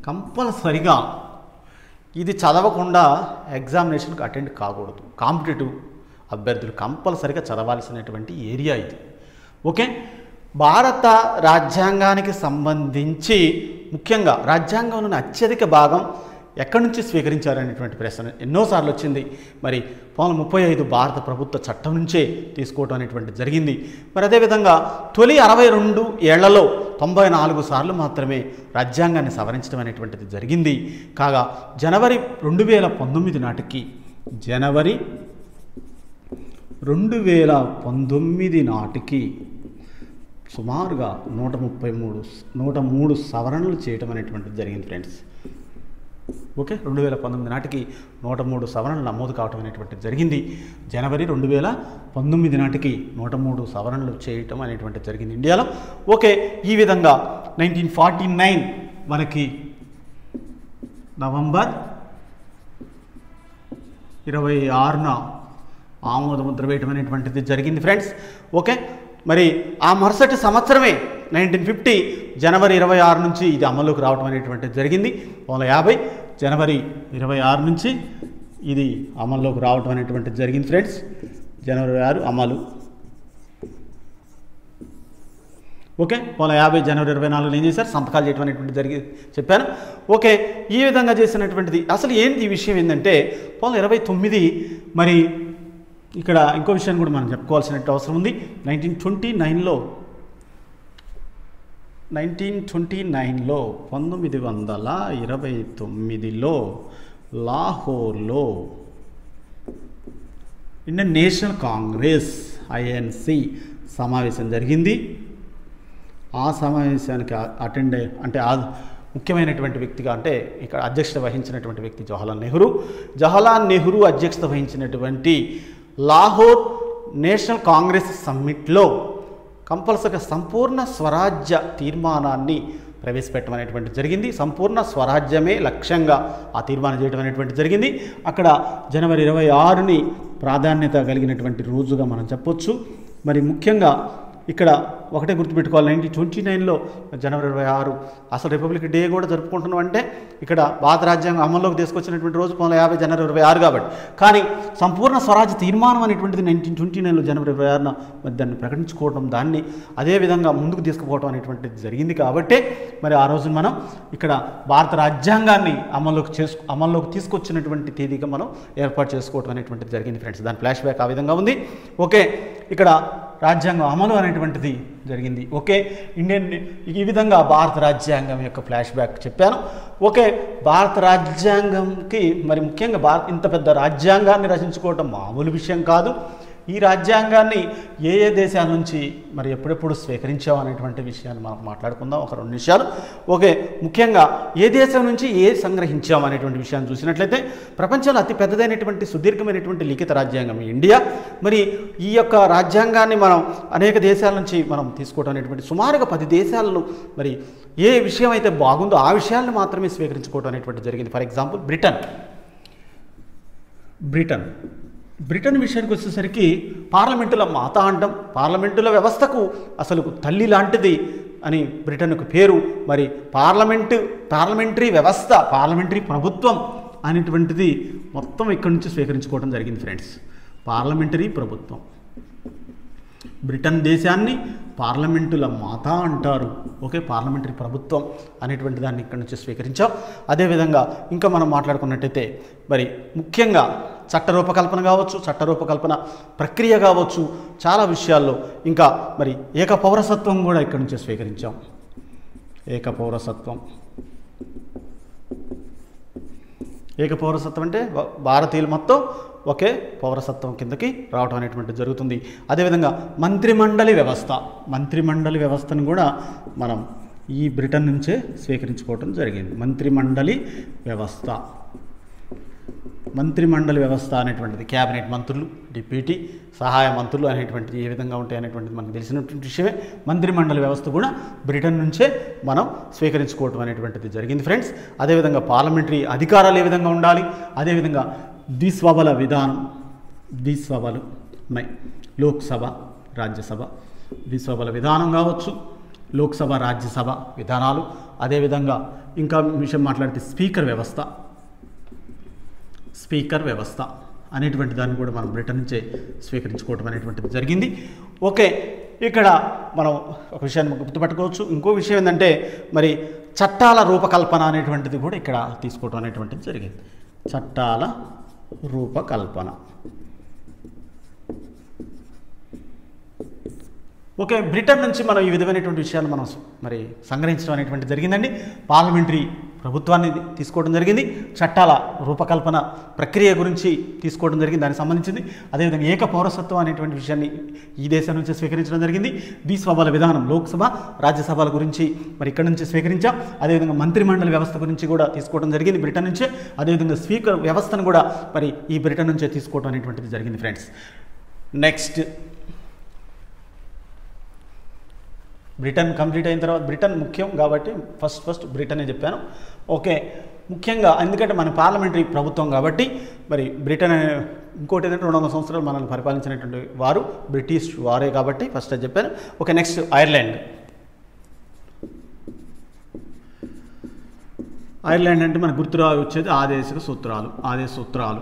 కంపల్సరిగా ఇది చదవకుండా ఎగ్జామినేషన్కి అటెండ్ కాకూడదు కాంపిటేటివ్ అభ్యర్థులు కంపల్సరిగా చదవాల్సినటువంటి ఏరియా ఇది ఓకే భారత రాజ్యాంగానికి సంబంధించి ముఖ్యంగా రాజ్యాంగంలోని అత్యధిక భాగం ఎక్కడి నుంచి స్వీకరించారనేటువంటి ప్రశ్న ఎన్నోసార్లు వచ్చింది మరి పంతొమ్మిది ముప్పై ఐదు భారత ప్రభుత్వ చట్టం నుంచే తీసుకోవడం అనేటువంటి జరిగింది మరి అదేవిధంగా తొలి అరవై రెండు ఏళ్లలో తొంభై నాలుగు సార్లు మాత్రమే రాజ్యాంగాన్ని సవరించడం అనేటువంటిది జరిగింది కాగా జనవరి రెండు వేల పంతొమ్మిది నాటికి జనవరి రెండు వేల పంతొమ్మిది నాటికి సుమారుగా నూట ముప్పై మూడు నూట మూడు సవరణలు చేయటం అనేటువంటిది జరిగింది ఫ్రెండ్స్ ఓకే రెండు వేల పంతొమ్మిది నాటికి నూట మూడు సవరణలు నమోదు కావటం అనేటువంటిది జరిగింది జనవరి రెండు వేల పంతొమ్మిది నాటికి నూట మూడు సవరణలు చేయటం అనేటువంటిది జరిగింది ఇండియాలో ఓకే ఈ విధంగా నైన్టీన్ ఫార్టీ నైన్ మనకి నవంబర్ ఇరవై ఆరున ఆమోద ముద్ర వేయటం అనేటువంటిది జరిగింది ఫ్రెండ్స్ ఓకే మరి ఆ మరుసటి సంవత్సరమే నైన్టీన్ ఫిఫ్టీ జనవరి ఇరవై ఆరు నుంచి ఇది అమలులోకి రావడం అనేటువంటిది జరిగింది వందల యాభై జనవరి ఇరవై ఆరు నుంచి ఇది అమల్లోకి రావడం అనేటువంటిది జరిగింది ఫ్రెండ్స్ జనవరి ఇరవై ఆరు అమలు ఓకే పోల యాభై జనవరి ఇరవై నాలుగులో ఏం చేశారు సంతకాలు చేయడం అనేటువంటి జరిగి చెప్పాను ఓకే ఈ విధంగా చేసినటువంటిది అసలు ఏంటి ఈ విషయం ఏంటంటే పోల ఇరవై తొమ్మిది మరి ఇక్కడ ఇంకో విషయాన్ని కూడా మనం చెప్పుకోవాల్సిన అవసరం ఉంది నైన్టీన్ ట్వంటీ నైన్లో నైన్టీన్ ట్వంటీ నైన్లో పంతొమ్మిది వందల ఇరవై తొమ్మిదిలో లాహోర్లో ఇండియన్ నేషనల్ కాంగ్రెస్ ఐఎన్సి సమావేశం జరిగింది ఆ సమావేశానికి అటెండ్ అయ్యి అంటే ఆ ముఖ్యమైనటువంటి వ్యక్తిగా అంటే ఇక్కడ అధ్యక్షత వహించినటువంటి వ్యక్తి జవహర్లాల్ నెహ్రూ జవహర్లాల్ నెహ్రూ అధ్యక్షత వహించినటువంటి లాహోర్ నేషనల్ కాంగ్రెస్ సమ్మిట్లో కంపల్సరిగా సంపూర్ణ స్వరాజ్య తీర్మానాన్ని ప్రవేశపెట్టడం అనేటువంటి జరిగింది సంపూర్ణ స్వరాజ్యమే లక్ష్యంగా ఆ తీర్మానం చేయడం అనేటువంటి జరిగింది అక్కడ జనవరి ఇరవై ఆరుని ప్రాధాన్యత కలిగినటువంటి రోజుగా మనం చెప్పొచ్చు మరి ముఖ్యంగా ఇక్కడ ఒకటే గుర్తుపెట్టుకోవాలి నైన్టీన్ ట్వంటీ నైన్లో జనవరి ఇరవై ఆరు అసలు రిపబ్లిక్ డే కూడా జరుపుకుంటున్నాం అంటే ఇక్కడ భారత రాజ్యాంగం అమల్లోకి తీసుకొచ్చినటువంటి రోజు పంతొమ్మిది యాభై జనవరి ఇరవై ఆరు కాబట్టి కానీ సంపూర్ణ స్వరాజ్య తీర్మానం అనేటువంటిది నైన్టీన్ ట్వంటీ నైన్లో జనవరి ఇరవై ఆరున మరి దాన్ని ప్రకటించుకోవడం దాన్ని అదేవిధంగా ముందుకు తీసుకుపోవడం అనేటువంటిది జరిగింది కాబట్టి మరి ఆ రోజు మనం ఇక్కడ భారత రాజ్యాంగాన్ని అమల్లోకి చేసు అమల్లోకి తీసుకొచ్చినటువంటి తేదీగా మనం ఏర్పాటు చేసుకోవడం అనేటువంటిది జరిగింది ఫ్రెండ్స్ దాని ఫ్లాష్ బ్యాక్ ఆ విధంగా ఉంది ఓకే ఇక్కడ రాజ్యాంగం అమలు అనేటువంటిది జరిగింది ఓకే ఇండియన్ ఈ విధంగా భారత రాజ్యాంగం యొక్క ఫ్లాష్ బ్యాక్ చెప్పాను ఓకే భారత రాజ్యాంగంకి మరి ముఖ్యంగా భారత ఇంత పెద్ద రాజ్యాంగాన్ని రచించుకోవటం మామూలు విషయం కాదు ఈ రాజ్యాంగాన్ని ఏ ఏ దేశాల నుంచి మరి ఎప్పుడెప్పుడు స్వీకరించాం అనేటువంటి విషయాన్ని మనం మాట్లాడుకుందాం ఒక రెండు నిమిషాలు ఓకే ముఖ్యంగా ఏ దేశం నుంచి ఏ సంగ్రహించాం అనేటువంటి విషయాన్ని చూసినట్లయితే ప్రపంచంలో అతి పెద్దదైనటువంటి సుదీర్ఘమైనటువంటి లిఖిత రాజ్యాంగం ఇండియా మరి ఈ యొక్క రాజ్యాంగాన్ని మనం అనేక దేశాల నుంచి మనం తీసుకోవడం అనేటువంటి సుమారుగా పది దేశాలను మరి ఏ విషయం అయితే బాగుందో ఆ విషయాలను మాత్రమే స్వీకరించుకోవడం అనేటువంటి జరిగింది for example Britain Britain Britain విషయానికి వచ్చేసరికి పార్లమెంటుల మాత అండం పార్లమెంటుల వ్యవస్థకు అసలు తల్లి లాంటిది అని బ్రిటన్కు పేరు మరి పార్లమెంటు పార్లమెంటరీ వ్యవస్థ పార్లమెంటరీ ప్రభుత్వం అనేటువంటిది మొత్తం ఇక్కడి నుంచి స్వీకరించుకోవడం జరిగింది ఫ్రెండ్స్ పార్లమెంటరీ ప్రభుత్వం బ్రిటన్ దేశాన్ని పార్లమెంటుల మాత అంటారు ఓకే పార్లమెంటరీ ప్రభుత్వం అనేటువంటి దాన్ని ఇక్కడ నుంచి స్వీకరించాం అదేవిధంగా ఇంకా మనం మాట్లాడుకున్నట్టయితే మరి ముఖ్యంగా చట్ట రూపకల్పన కావచ్చు చట్ట రూపకల్పన ప్రక్రియ కావచ్చు చాలా విషయాల్లో ఇంకా మరి ఏక పౌరసత్వం కూడా ఇక్కడ నుంచి స్వీకరించాం ఏక పౌరసత్వం ఏక పౌరసత్వం అంటే వ- భారతీయులు మొత్తం ఒకే పౌరసత్వం కిందకి రావడం అనేటువంటిది జరుగుతుంది అదేవిధంగా మంత్రిమండలి వ్యవస్థ మంత్రిమండలి వ్యవస్థను కూడా మనం ఈ బ్రిటన్ నుంచే స్వీకరించుకోవడం జరిగింది మంత్రిమండలి వ్యవస్థ మంత్రిమండలి వ్యవస్థ అనేటువంటిది క్యాబినెట్ మంత్రులు డిప్యూటీ సహాయ మంత్రులు అనేటువంటిది ఏ విధంగా ఉంటాయి అనేటువంటిది మనకు తెలిసినటువంటి విషయమే మంత్రిమండలి వ్యవస్థ కూడా బ్రిటన్ నుంచే మనం స్వీకరించుకోవటం అనేటువంటిది జరిగింది ఫ్రెండ్స్ అదేవిధంగా పార్లమెంటరీ అధికారాలు ఏ విధంగా ఉండాలి అదేవిధంగా ద్విస్వబల విధానం ద్విస్వబలు ఉన్నాయి లోక్సభ రాజ్యసభ ద్విస్వబల విధానం కావచ్చు లోక్సభ రాజ్యసభ విధానాలు అదేవిధంగా ఇంకా విషయం మాట్లాడితే స్పీకర్ వ్యవస్థ స్పీకర్ వ్యవస్థ అనేటువంటి దాన్ని కూడా మనం బ్రిటన్ నుంచే స్వీకరించుకోవడం అనేటువంటిది జరిగింది ఓకే ఇక్కడ మనం ఒక విషయాన్ని గుర్తుపెట్టుకోవచ్చు ఇంకో విషయం ఏంటంటే మరి చట్టాల రూపకల్పన అనేటువంటిది కూడా ఇక్కడ తీసుకోవడం అనేటువంటిది జరిగింది చట్టాల రూపకల్పన ఓకే బ్రిటన్ నుంచి మనం ఈ విధమైనటువంటి విషయాలు మనం మరి సంగ్రహించడం అనేటువంటి జరిగిందండి పార్లమెంటరీ ప్రభుత్వాన్ని తీసుకోవడం జరిగింది చట్టాల రూపకల్పన ప్రక్రియ గురించి తీసుకోవడం జరిగింది దానికి సంబంధించింది అదేవిధంగా ఏక పౌరసత్వం అనేటువంటి విషయాన్ని ఈ దేశం నుంచి స్వీకరించడం జరిగింది ద్విసభల విధానం లోక్సభ రాజ్యసభల గురించి మరి ఇక్కడ నుంచి స్వీకరించాం అదేవిధంగా మంత్రిమండలి వ్యవస్థ గురించి కూడా తీసుకోవడం జరిగింది బ్రిటన్ నుంచే అదేవిధంగా స్పీకర్ వ్యవస్థను కూడా మరి ఈ బ్రిటన్ నుంచే తీసుకోవడం అనేటువంటిది జరిగింది ఫ్రెండ్స్ నెక్స్ట్ బ్రిటన్ కంప్లీట్ అయిన తర్వాత బ్రిటన్ ముఖ్యం కాబట్టి ఫస్ట్ ఫస్ట్ బ్రిటనే చెప్పాను ఓకే ముఖ్యంగా ఎందుకంటే మన పార్లమెంటరీ ప్రభుత్వం కాబట్టి మరి బ్రిటన్ అనే- ఇంకోటి ఏంటంటే రెండు వందల సంవత్సరాలు మనల్ని పరిపాలించినటువంటి వారు బ్రిటిష్ వారే కాబట్టి ఫస్ట్ అది చెప్పాను ఓకే నెక్స్ట్ ఐర్లాండ్ ఐర్లాండ్ అంటే మనకు గుర్తురా వచ్చేది ఆదేశిక సూత్రాలు ఆదేశ సూత్రాలు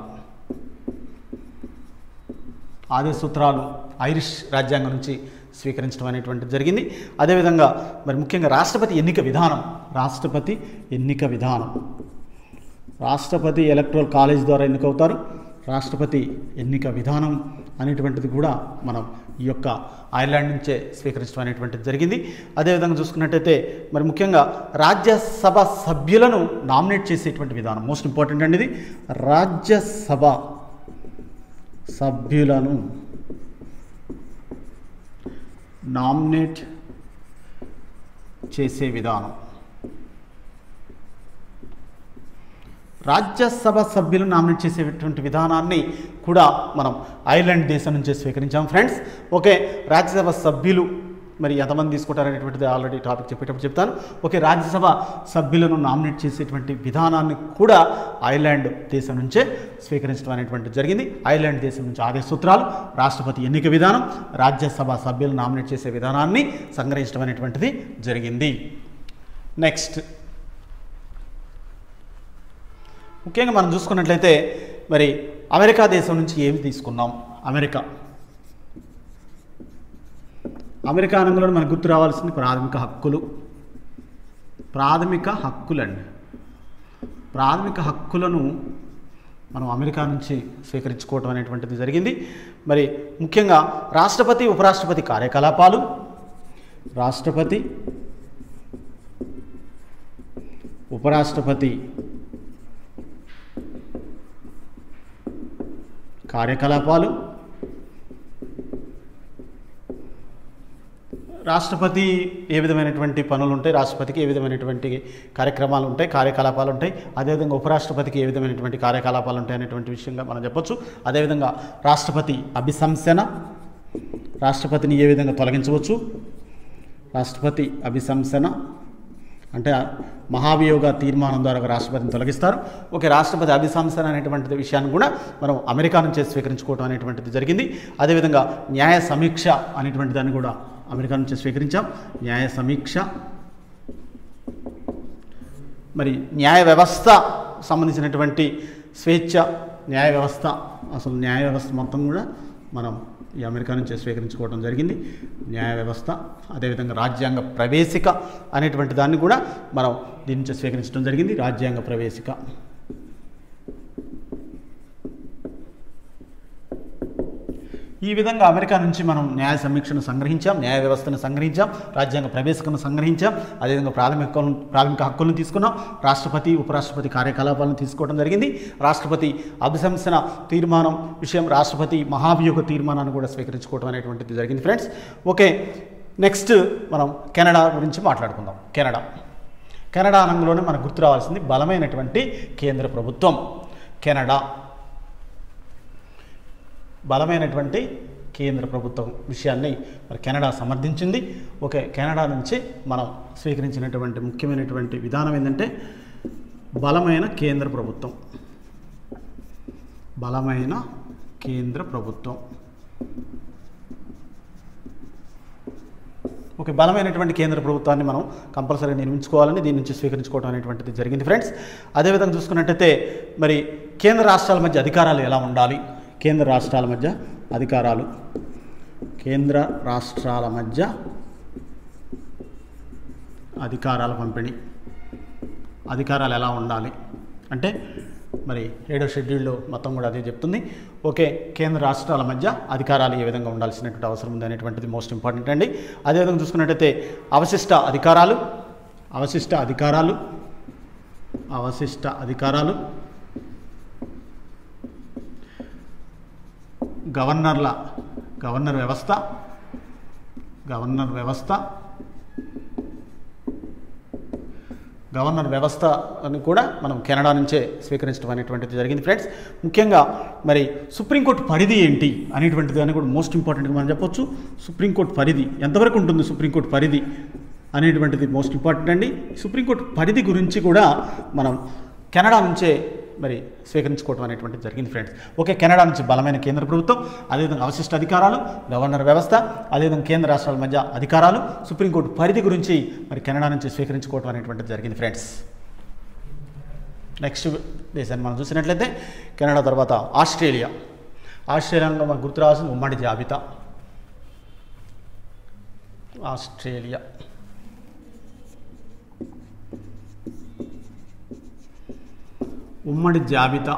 ఆదేశ సూత్రాలు ఐరిష్ రాజ్యాంగం నుంచి స్వీకరించడం అనేటువంటిది జరిగింది అదేవిధంగా మరి ముఖ్యంగా రాష్ట్రపతి ఎన్నిక విధానం రాష్ట్రపతి ఎన్నిక విధానం రాష్ట్రపతి ఎలక్ట్రల్ కాలేజ్ ద్వారా ఎన్నికవుతారు రాష్ట్రపతి ఎన్నిక విధానం అనేటువంటిది కూడా మనం ఈ యొక్క ఐర్లాండ్ నుంచే స్వీకరించడం అనేటువంటిది జరిగింది అదేవిధంగా చూసుకున్నట్టయితే మరి ముఖ్యంగా రాజ్యసభ సభ్యులను నామినేట్ చేసేటువంటి విధానం మోస్ట్ ఇంపార్టెంట్ అండి ఇది రాజ్యసభ సభ్యులను నామినేట్ చేసే విధానం రాజ్యసభ సభ్యులు నామినేట్ చేసేటువంటి విధానాన్ని కూడా మనం ఐర్లాండ్ దేశం నుంచే స్వీకరించాం ఫ్రెండ్స్ ఓకే రాజ్యసభ సభ్యులు మరి ఎంతమంది తీసుకుంటారనేటువంటిది ఆల్రెడీ టాపిక్ చెప్పేటప్పుడు చెప్తాను ఓకే రాజ్యసభ సభ్యులను నామినేట్ చేసేటువంటి విధానాన్ని కూడా ఐర్లాండ్ దేశం నుంచే స్వీకరించడం అనేటువంటిది జరిగింది ఐర్లాండ్ దేశం నుంచి ఆదేశ సూత్రాలు రాష్ట్రపతి ఎన్నిక విధానం రాజ్యసభ సభ్యులను నామినేట్ చేసే విధానాన్ని సంగ్రహించడం అనేటువంటిది జరిగింది నెక్స్ట్ ముఖ్యంగా మనం చూసుకున్నట్లయితే మరి అమెరికా దేశం నుంచి ఏమి తీసుకున్నాం అమెరికా అమెరికా అనగానే మనకు గుర్తు రావాల్సింది ప్రాథమిక హక్కులు ప్రాథమిక హక్కులండి ప్రాథమిక హక్కులను మనం అమెరికా నుంచి స్వీకరించుకోవటం అనేటువంటిది జరిగింది మరి ముఖ్యంగా రాష్ట్రపతి ఉపరాష్ట్రపతి కార్యకలాపాలు రాష్ట్రపతి ఉపరాష్ట్రపతి కార్యకలాపాలు రాష్ట్రపతి ఏ విధమైనటువంటి పనులు ఉంటాయి రాష్ట్రపతికి ఏ విధమైనటువంటి కార్యక్రమాలు ఉంటాయి కార్యకలాపాలు ఉంటాయి అదేవిధంగా ఉపరాష్ట్రపతికి ఏ విధమైనటువంటి కార్యకలాపాలు ఉంటాయి అనేటువంటి విషయంగా మనం చెప్పొచ్చు అదేవిధంగా రాష్ట్రపతి అభిశంసన రాష్ట్రపతిని ఏ విధంగా తొలగించవచ్చు రాష్ట్రపతి అభిశంసన అంటే మహాభియోగ తీర్మానం ద్వారా ఒక రాష్ట్రపతిని తొలగిస్తారు ఓకే రాష్ట్రపతి అభిశంసన అనేటువంటి విషయాన్ని కూడా మనం అమెరికా నుంచే స్వీకరించుకోవడం అనేటువంటిది జరిగింది అదేవిధంగా న్యాయ సమీక్ష అనేటువంటి దాన్ని కూడా అమెరికా నుంచి స్వీకరించాం న్యాయ సమీక్ష మరి న్యాయ వ్యవస్థ సంబంధించినటువంటి స్వేచ్ఛ న్యాయ వ్యవస్థ అసలు న్యాయ వ్యవస్థ మొత్తం కూడా మనం ఈ అమెరికా నుంచే స్వీకరించుకోవడం జరిగింది న్యాయ వ్యవస్థ అదేవిధంగా రాజ్యాంగ ప్రవేశిక అనేటువంటి దాన్ని కూడా మనం దీని నుంచి స్వీకరించడం జరిగింది రాజ్యాంగ ప్రవేశిక ఈ విధంగా అమెరికా నుంచి మనం న్యాయ సమీక్షను సంగ్రహించాం న్యాయ వ్యవస్థను సంగ్రహించాం రాజ్యాంగ ప్రవేశికను సంగ్రహించాం అదేవిధంగా ప్రాథమిక ప్రాథమిక హక్కులను తీసుకున్నాం రాష్ట్రపతి ఉపరాష్ట్రపతి కార్యకలాపాలను తీసుకోవడం జరిగింది రాష్ట్రపతి అభిశంసన తీర్మానం విషయం రాష్ట్రపతి మహాభియోగ తీర్మానాన్ని కూడా స్వీకరించుకోవడం అనేటువంటిది జరిగింది ఫ్రెండ్స్ ఓకే నెక్స్ట్ మనం కెనడా గురించి మాట్లాడుకుందాం కెనడా కెనడా అనంలోనే మనకు గుర్తు రావాల్సింది బలమైనటువంటి కేంద్ర ప్రభుత్వం కెనడా బలమైనటువంటి కేంద్ర ప్రభుత్వం విషయాన్ని మరి కెనడా సమర్థించింది ఓకే కెనడా నుంచి మనం స్వీకరించినటువంటి ముఖ్యమైనటువంటి విధానం ఏంటంటే బలమైన కేంద్ర ప్రభుత్వం బలమైన కేంద్ర ప్రభుత్వం ఒక బలమైనటువంటి కేంద్ర ప్రభుత్వాన్ని మనం కంపల్సరీగా నిర్మించుకోవాలని దీని నుంచి స్వీకరించుకోవడం అనేటువంటిది జరిగింది ఫ్రెండ్స్ అదేవిధంగా చూసుకున్నట్టయితే మరి కేంద్ర రాష్ట్రాల మధ్య అధికారాలు ఎలా ఉండాలి కేంద్ర రాష్ట్రాల మధ్య అధికారాలు కేంద్ర రాష్ట్రాల మధ్య అధికారాల పంపిణీ అధికారాలు ఎలా ఉండాలి అంటే మరి ఏడో షెడ్యూల్లో మొత్తం కూడా అదే చెప్తుంది ఓకే కేంద్ర రాష్ట్రాల మధ్య అధికారాలు ఏ విధంగా ఉండాల్సినటువంటి అవసరం ఉంది అనేటువంటిది మోస్ట్ ఇంపార్టెంట్ అండి అదేవిధంగా చూసుకున్నట్టయితే అవశిష్ట అధికారాలు అవశిష్ట అధికారాలు అవశిష్ట అధికారాలు గవర్నర్ల గవర్నర్ వ్యవస్థ గవర్నర్ వ్యవస్థ గవర్నర్ వ్యవస్థ అని కూడా మనం కెనడా నుంచే స్వీకరించడం అనేటువంటిది జరిగింది ఫ్రెండ్స్ ముఖ్యంగా మరి సుప్రీంకోర్టు పరిధి ఏంటి అనేటువంటిది అని కూడా మోస్ట్ ఇంపార్టెంట్గా మనం చెప్పొచ్చు సుప్రీంకోర్టు పరిధి ఎంతవరకు ఉంటుంది సుప్రీంకోర్టు పరిధి అనేటువంటిది మోస్ట్ ఇంపార్టెంట్ అండి సుప్రీంకోర్టు పరిధి గురించి కూడా మనం కెనడా నుంచే మరి స్వీకరించుకోవడం అనేటువంటిది జరిగింది ఫ్రెండ్స్ ఓకే కెనడా నుంచి బలమైన కేంద్ర ప్రభుత్వం అదేవిధంగా అవశిష్ట అధికారాలు గవర్నర్ వ్యవస్థ అదేవిధంగా కేంద్ర రాష్ట్రాల మధ్య అధికారాలు సుప్రీంకోర్టు పరిధి గురించి మరి కెనడా నుంచి స్వీకరించుకోవడం అనేటువంటిది జరిగింది ఫ్రెండ్స్ నెక్స్ట్ దేశాన్ని మనం చూసినట్లయితే కెనడా తర్వాత ఆస్ట్రేలియా ఆస్ట్రేలియాలో మనకు గుర్తు రావాల్సిన ఉమ్మడి జాబితా ఆస్ట్రేలియా ఉమ్మడి జాబితా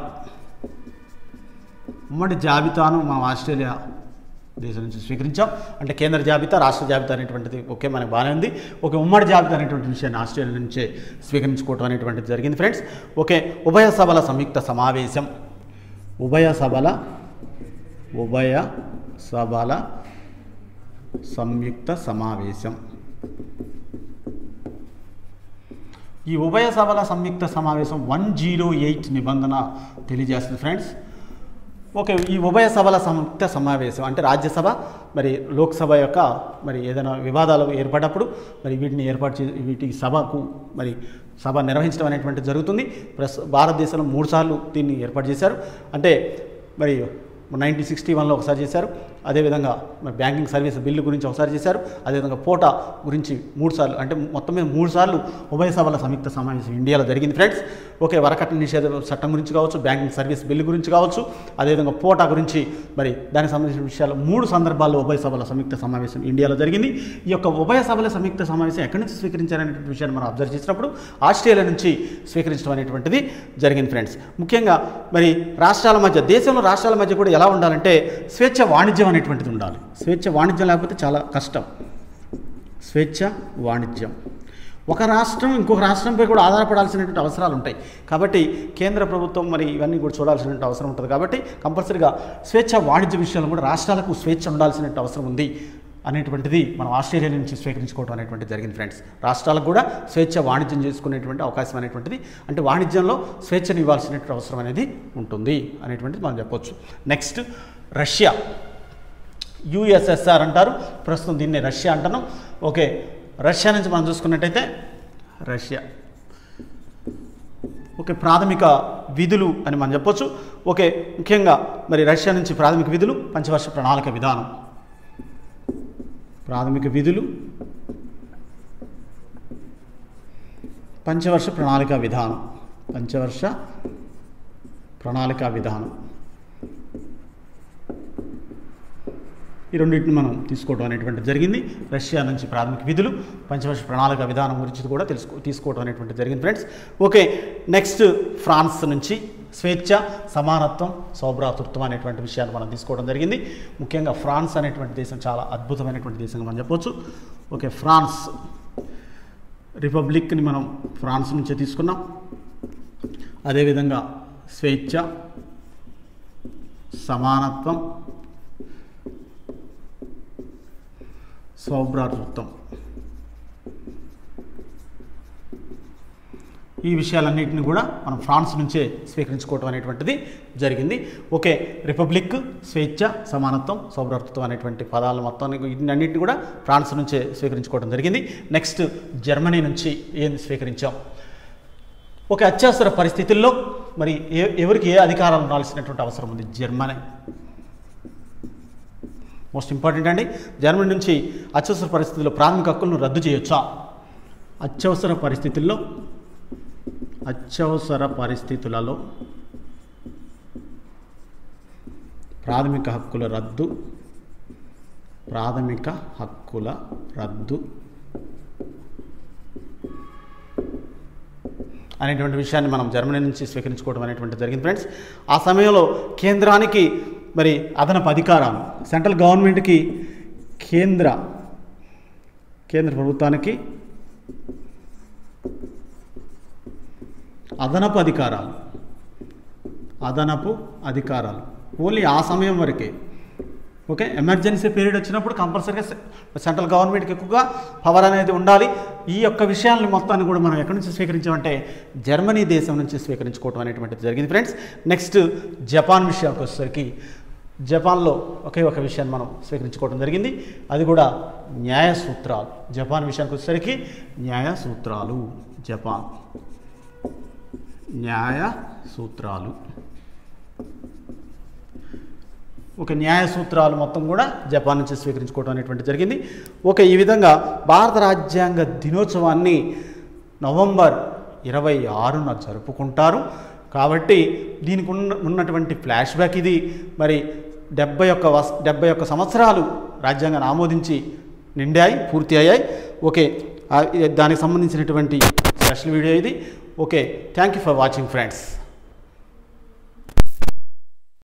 ఉమ్మడి జాబితాను మనం ఆస్ట్రేలియా దేశం నుంచి స్వీకరించాం అంటే కేంద్ర జాబితా రాష్ట్ర జాబితా అనేటువంటిది ఓకే మనకు బాగానే ఉంది ఓకే ఉమ్మడి జాబితా అనేటువంటి విషయాన్ని ఆస్ట్రేలియా నుంచే స్వీకరించుకోవడం అనేటువంటిది జరిగింది ఫ్రెండ్స్ ఓకే ఉభయ సభల సంయుక్త సమావేశం ఉభయ సభల ఉభయ సభల సంయుక్త సమావేశం ఈ ఉభయ సభల సంయుక్త సమావేశం వన్ జీరో ఎయిట్ నిబంధన తెలియజేస్తుంది ఫ్రెండ్స్ ఓకే ఈ ఉభయ సభల సంయుక్త సమావేశం అంటే రాజ్యసభ మరి లోక్సభ యొక్క మరి ఏదైనా వివాదాలు ఏర్పడినప్పుడు మరి వీటిని ఏర్పాటు చే వీటి సభకు మరి సభ నిర్వహించడం అనేటువంటిది జరుగుతుంది ప్లస్ భారతదేశంలో మూడు సార్లు దీన్ని ఏర్పాటు చేశారు అంటే మరి నైన్టీన్ సిక్స్టీ వన్లో ఒకసారి చేశారు అదేవిధంగా మరి బ్యాంకింగ్ సర్వీస్ బిల్లు గురించి ఒకసారి చేశారు అదేవిధంగా పోటా గురించి మూడు సార్లు అంటే మొత్తం మీద మూడు సార్లు ఉభయ సభల సంయుక్త సమావేశం ఇండియాలో జరిగింది ఫ్రెండ్స్ ఓకే వరకట్న నిషేధ చట్టం గురించి కావచ్చు బ్యాంకింగ్ సర్వీస్ బిల్లు గురించి కావచ్చు అదేవిధంగా పోటా గురించి మరి దానికి సంబంధించిన విషయాలు మూడు సందర్భాల్లో ఉభయ సభల సంయుక్త సమావేశం ఇండియాలో జరిగింది ఈ యొక్క ఉభయ సభల సంయుక్త సమావేశం ఎక్కడి నుంచి స్వీకరించారనేటువంటి విషయాన్ని మనం అబ్జర్వ్ చేసినప్పుడు ఆస్ట్రేలియా నుంచి స్వీకరించడం అనేటువంటిది జరిగింది ఫ్రెండ్స్ ముఖ్యంగా మరి రాష్ట్రాల మధ్య దేశంలో రాష్ట్రాల మధ్య కూడా ఎలా ఉండాలంటే స్వేచ్ఛ వాణిజ్యం అనేటువంటిది ఉండాలి స్వేచ్ఛ వాణిజ్యం లేకపోతే చాలా కష్టం స్వేచ్ఛ వాణిజ్యం ఒక రాష్ట్రం ఇంకొక రాష్ట్రంపై కూడా ఆధారపడాల్సినటువంటి అవసరాలు ఉంటాయి కాబట్టి కేంద్ర ప్రభుత్వం మరి ఇవన్నీ కూడా చూడాల్సినటువంటి అవసరం ఉంటుంది కాబట్టి కంపల్సరీగా స్వేచ్ఛ వాణిజ్య విషయాల్లో కూడా రాష్ట్రాలకు స్వేచ్ఛ ఉండాల్సినటువంటి అవసరం ఉంది అనేటువంటిది మనం ఆస్ట్రేలియా నుంచి స్వీకరించుకోవడం అనేటువంటిది జరిగింది ఫ్రెండ్స్ రాష్ట్రాలకు కూడా స్వేచ్ఛ వాణిజ్యం చేసుకునేటువంటి అవకాశం అనేటువంటిది అంటే వాణిజ్యంలో స్వేచ్ఛను ఇవ్వాల్సినటువంటి అవసరం అనేది ఉంటుంది అనేటువంటిది మనం చెప్పొచ్చు నెక్స్ట్ రష్యా యుఎస్ఎస్ఆర్ అంటారు ప్రస్తుతం దీన్ని రష్యా అంటున్నాం ఓకే రష్యా నుంచి మనం చూసుకున్నట్టయితే రష్యా ఓకే ప్రాథమిక విధులు అని మనం చెప్పొచ్చు ఓకే ముఖ్యంగా మరి రష్యా నుంచి ప్రాథమిక విధులు పంచవర్ష ప్రణాళిక విధానం ప్రాథమిక విధులు పంచవర్ష ప్రణాళిక విధానం పంచవర్ష ప్రణాళిక విధానం ఈ రెండింటిని మనం తీసుకోవడం అనేటువంటిది జరిగింది రష్యా నుంచి ప్రాథమిక విధులు పంచవర్ష ప్రణాళిక విధానం గురించి కూడా తెలుసుకో తీసుకోవడం అనేటువంటిది జరిగింది ఫ్రెండ్స్ ఓకే నెక్స్ట్ ఫ్రాన్స్ నుంచి స్వేచ్ఛ సమానత్వం సౌభ్రాతృత్వం అనేటువంటి విషయాన్ని మనం తీసుకోవడం జరిగింది ముఖ్యంగా ఫ్రాన్స్ అనేటువంటి దేశం చాలా అద్భుతమైనటువంటి దేశంగా మనం చెప్పొచ్చు ఓకే ఫ్రాన్స్ రిపబ్లిక్ని మనం ఫ్రాన్స్ నుంచే తీసుకున్నాం అదేవిధంగా స్వేచ్ఛ సమానత్వం సౌభ్రాతృత్వం ఈ విషయాలన్నింటినీ కూడా మనం ఫ్రాన్స్ నుంచే స్వీకరించుకోవటం అనేటువంటిది జరిగింది ఓకే రిపబ్లిక్ స్వేచ్ఛ సమానత్వం సౌభ్రాతృత్వం అనేటువంటి పదాలు మొత్తాన్ని వీటన్నింటినీ కూడా ఫ్రాన్స్ నుంచే స్వీకరించుకోవడం జరిగింది నెక్స్ట్ జర్మనీ నుంచి ఏం స్వీకరించాం ఒక అత్యవసర పరిస్థితుల్లో మరి ఏ ఎవరికి ఏ అధికారాలు ఉండాల్సినటువంటి అవసరం ఉంది జర్మనీ మోస్ట్ ఇంపార్టెంట్ అండి జర్మనీ నుంచి అత్యవసర పరిస్థితుల్లో ప్రాథమిక హక్కులను రద్దు చేయొచ్చా అత్యవసర పరిస్థితుల్లో అత్యవసర పరిస్థితులలో ప్రాథమిక హక్కుల రద్దు ప్రాథమిక హక్కుల రద్దు అనేటువంటి విషయాన్ని మనం జర్మనీ నుంచి స్వీకరించుకోవడం అనేటువంటి జరిగింది ఫ్రెండ్స్ ఆ సమయంలో కేంద్రానికి మరి అదనపు అధికారాలు సెంట్రల్ గవర్నమెంట్కి కేంద్ర కేంద్ర ప్రభుత్వానికి అదనపు అధికారాలు అదనపు అధికారాలు ఓన్లీ ఆ సమయం వరకే ఓకే ఎమర్జెన్సీ పీరియడ్ వచ్చినప్పుడు కంపల్సరీగా సె- సెంట్రల్ గవర్నమెంట్కి ఎక్కువగా పవర్ అనేది ఉండాలి ఈ యొక్క విషయాలను మొత్తాన్ని కూడా మనం ఎక్కడి నుంచి స్వీకరించామంటే జర్మనీ దేశం నుంచి స్వీకరించుకోవడం అనేటువంటిది జరిగింది ఫ్రెండ్స్ నెక్స్ట్ జపాన్ విషయానికి వచ్చేసరికి జపాన్లో ఒకే ఒక విషయాన్ని మనం స్వీకరించుకోవడం జరిగింది అది కూడా న్యాయ సూత్రాలు జపాన్ విషయానికి వచ్చేసరికి న్యాయ సూత్రాలు జపాన్ న్యాయ సూత్రాలు ఒక న్యాయ సూత్రాలు మొత్తం కూడా జపాన్ నుంచి స్వీకరించుకోవడం అనేటువంటి జరిగింది ఓకే ఈ విధంగా భారత రాజ్యాంగ దినోత్సవాన్ని నవంబర్ ఇరవై ఆరున జరుపుకుంటారు కాబట్టి దీనికి ఉన్న ఉన్నటువంటి ఫ్లాష్ బ్యాక్ ఇది మరి డెబ్బై ఒక్క వస్ డెబ్బై ఒక్క సంవత్సరాలు రాజ్యాంగాన్ని ఆమోదించి నిండాయి పూర్తి అయ్యాయి ఓకే ఆ, ఇది దానికి సంబంధించినటువంటి స్పెషల్ వీడియో ఇది okay thank you for watching friends